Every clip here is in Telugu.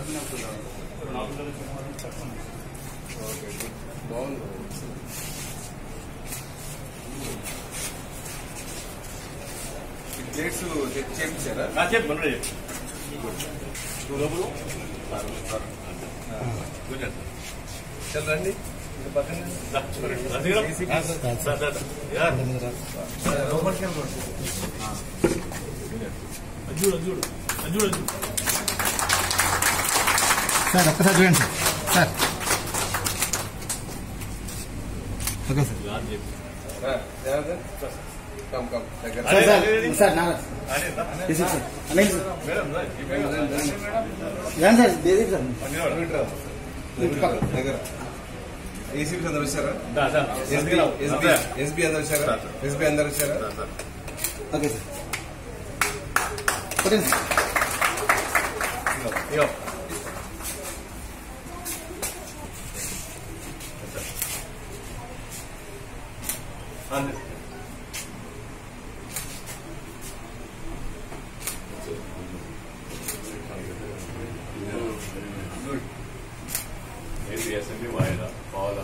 కడుపునే వస్తుంది నాలుగు గంటల చెప్పాలంటే కడుపునే ఓకే బాగుంది ఈ ప్లేట్స్ తెచ్చి చేయించారా నా చెప్పు మన లోపల చల్లండి ఇది పక్కన లోపలికి వెళ్ళండి. చూడు చూడు చూడు సార్ ఒక్కసారి చూడండి సార్ సార్ ఓకే సార్ రా, జనార్దన్. కమ్ కమ్ దగ్గర సార్ సార్ సార్ నా ఇది సార్ అన్నయ్య సార్ ఏం సార్ దేదీ సార్ మీటర్. దగ్గర ఏసీబీ అందరు వచ్చారా ఎస్బీ ఎస్బీ ఎస్బీ అందరు వచ్చారా ఎస్బీ అందరు వచ్చారా ఓకే సార్ కొట్టండి సార్ అసెంబ్లీ వాయిదా పావుల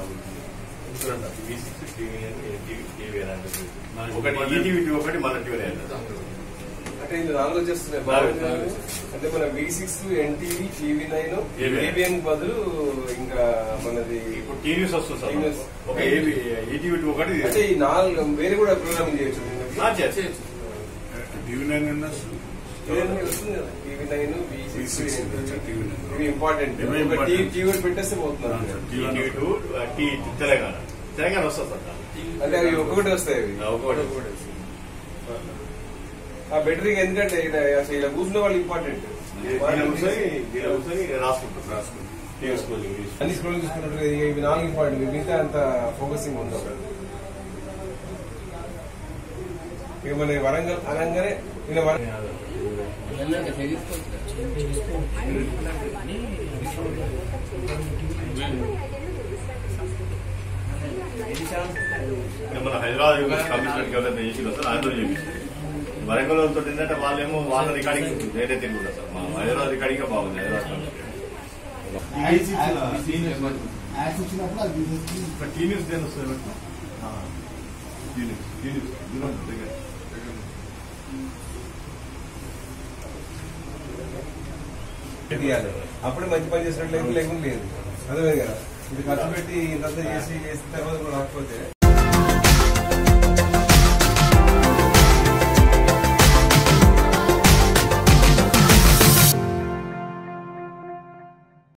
ఒకటి ఈటీవీ ఒకటి మన టీవీ అంటే ఇది నాలుగు చేస్తున్నాయి బాగుంది కదా? అంటే మన V six NTV TV nine AVN. ABN బదులు ఇంకా మనది ఇప్పుడు టీవీస్ వస్తుంది సార్ TVs. ఒక ఏబీ ఈటీవీ ఒకటి అంటే ఈ నాలుగు వేరే కూడా ప్రోగ్రామింగ్ చేయొచ్చు దీనికి. ఆ, చేయొచ్చు. టీవీ నైన్ అన్నా ఇవన్నీ వస్తుంది కదా TV nine V six V6, TV nine. ఇవి ఇంపార్టెంట్ ఇవి ఒక important. టీవీ టీవీ పెట్టేస్తే పోతున్నారు ETV two T Telangana Telangana వస్తుంది సార్ అంటే అవి ఒక్కొక్కటి వస్తాయి అవి ఆ, ఒక్కొక్కటి. ఆ బెటరింగ్ ఎందుకంటే ఇలా అసలు ఇలా కూర్చున్న వాళ్ళు ఇంపార్టెంట్ దీని కూర్చొని దీని కూర్చొని రాసుకుంటారు రాసుకుంటారు టీవీ స్కూల్ ఇంగ్లీష్ అన్ని స్కూల్ చూసుకున్నట్టు ఇవి నాలుగు ఇంపార్టెంట్ మిగతా అంత ఫోకసింగ్ ఉండవు ఇక మన వరంగల్ అనగానే ఇలా వరంగల్ ఇంకా మన హైదరాబాద్ యూనివర్సిటీ కమిషనర్కి ఎవరైతే చేసి వస్తారు అందరూ చేపిస్తారు వరంగల్ వాళ్ళతో ఏంటంటే వాళ్ళేమో వాళ్ళ రికార్డింగ్ వేరే తెలుగు ఉంటుంది సార్ మా హైదరాబాద్ రికార్డింగ్ బాగుంది హైదరాబాద్ కమిషన్ యాక్స్ ఇచ్చినప్పుడు అది తీసేసి టీ న్యూస్ దేని వస్తుంది టీ న్యూస్ టీ న్యూస్ దగ్గర తీయాలి అప్పుడే మంచి పని చేసినట్టు లేకుండా లేదు అదే కదా ఇది ఖర్చు పెట్టి ఇంత చేసి చేసిన తర్వాత కూడా రాకపోతే